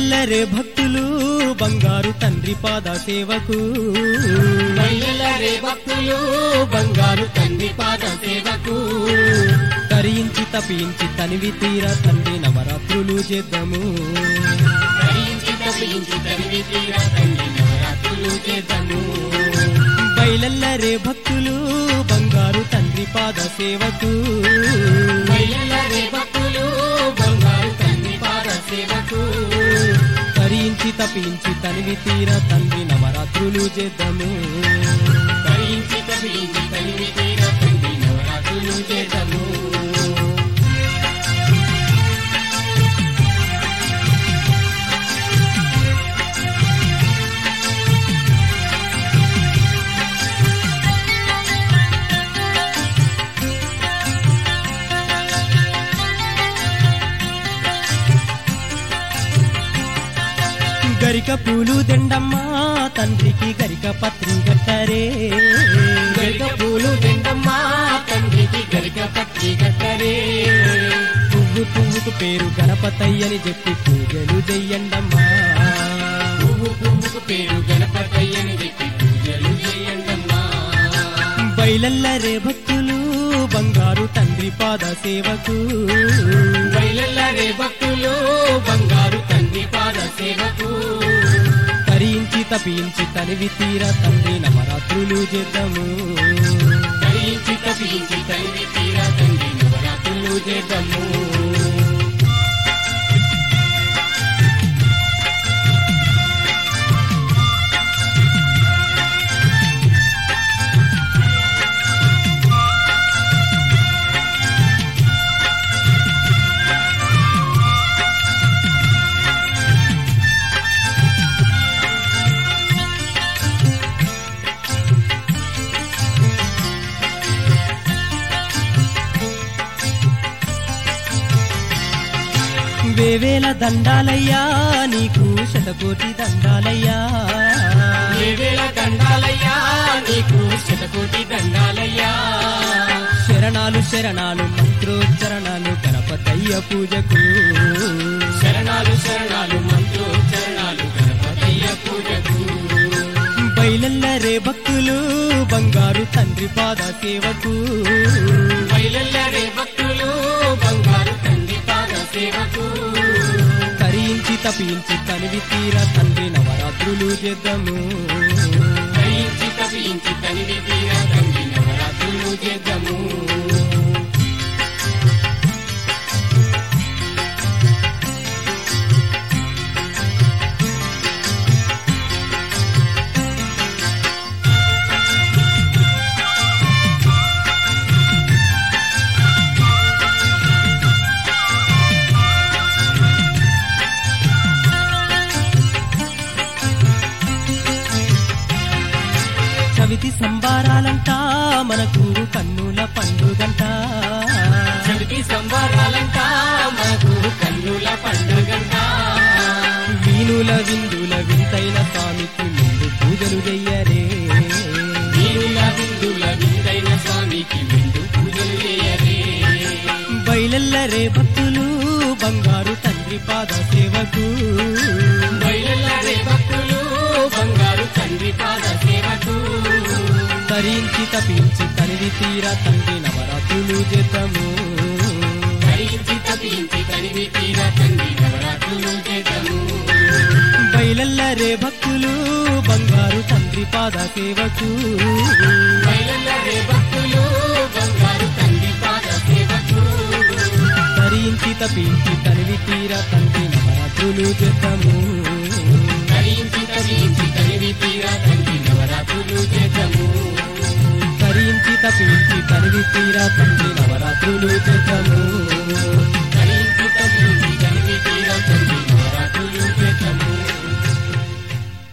బయలెల్లరే భక్తులు బంగారు తండ్రి పాద సేవకు బయలరే భక్తులు బంగారు తండ్రి పాద సేవకు తరించి తపించి తనివి తీర తండ్రి నవరాత్రులు చేద్దాము ధరించి తపించి తరివి తీరా తండ్రి నవరాత్రులు చేద్దాము బయలెల్లరే భక్తులు బంగారు తండ్రి పాద సేవకు బయలరే భక్తులు బంగారు తండ్రి పాద సేవకు తరించి తపించి తనివి తీర తండ్రి నవరాత్రులు చేద్దాము ధరించి తపించి తరివి తీరా తండ్రి నవరాత్రులు చేద్దాము గరిక పూలు దండమ్మ తండ్రికి గరిక పత్రి గట్టరే గరిక పూలు తింటమ్మా తండ్రికి గరిక పత్రి కట్టరే పువ్వు పువ్వుకు పేరు గణపతయ్యని చెప్పి పూజలు చెయ్యండమ్మా పువ్వు పువ్వుకు పేరు గణపతయ్యని చెప్పి పూజలు చేయండమ్మా బయలల్లరే భక్తులు బంగారు తండ్రి పాద సేవకు బయలరే భక్తులు బంగారు తండ్రి పాద సేవకు తరించి తపించి తనివి తీర తండ్రి నవరాత్రులు చేద్దాము ధరించి తపించి తల్లి తీరా తండ్రి నవరాత్రులు చేద్దాము వేవేల దండాలయ్యా నీకు శతకోటి దండాలయ్యా ఏవేళ దండాలయ్యా నీకు శతకోటి దండాలయ్యా శరణాలు శరణాలు మంత్రోచ్చరణాలు గణపతయ్య పూజకు శరణాలు శరణాలు మంత్రోచ్చరణాలు గణపతయ్య పూజకు బయలల్లరే భక్తులు బంగారు తండ్రి పాద సేవకు బయలరే భక్తులు బంగారు తండ్రి పాద సేవకు తరించి తపించి తనివి తీర తండ్రి నవరాత్రులు చేద్దాము ధరించి తపించి తనివి తీరా తండ్రి నవరాత్రులు చేద్దాము చవితి సంబారాలంట మనకు కన్నుల పండుగంట చవితి సంబరాలంట మనకు కన్నుల పండుగంట వీణుల విందుల వింతైన స్వామికి ముందు పూజలు చెయ్యరే వీరుల విందుల విందైన స్వామికి విందు పూజలు చేయరే బయలల్లరే భక్తులు బంగారు తండ్రి పాద సేవకు బయలరే భక్తులు బంగారు తండ్రి పాద సేవకు తరించి తపించి తనివి తీర తండ్రి నవరాత్రులు చేద్దాము ధరించి తపించి తనివి తీరా తండ్రి నవరాత్రులు చేద్దాము బయలల్లరే భక్తులు బంగారు తండ్రి పాద సేవకు బయలరే భక్తులు బంగారు తండ్రి పాద సేవకు తరించి తపించి తనివి తీర తండ్రి నవరాత్రులు చేద్దాము ధరించి తపించి తనివి తీరా తండ్రి నవరాత్రులు చేద్దాము తరించి తపించి తనివి తీర తండ్రి నవరాత్రులు చేద్దాము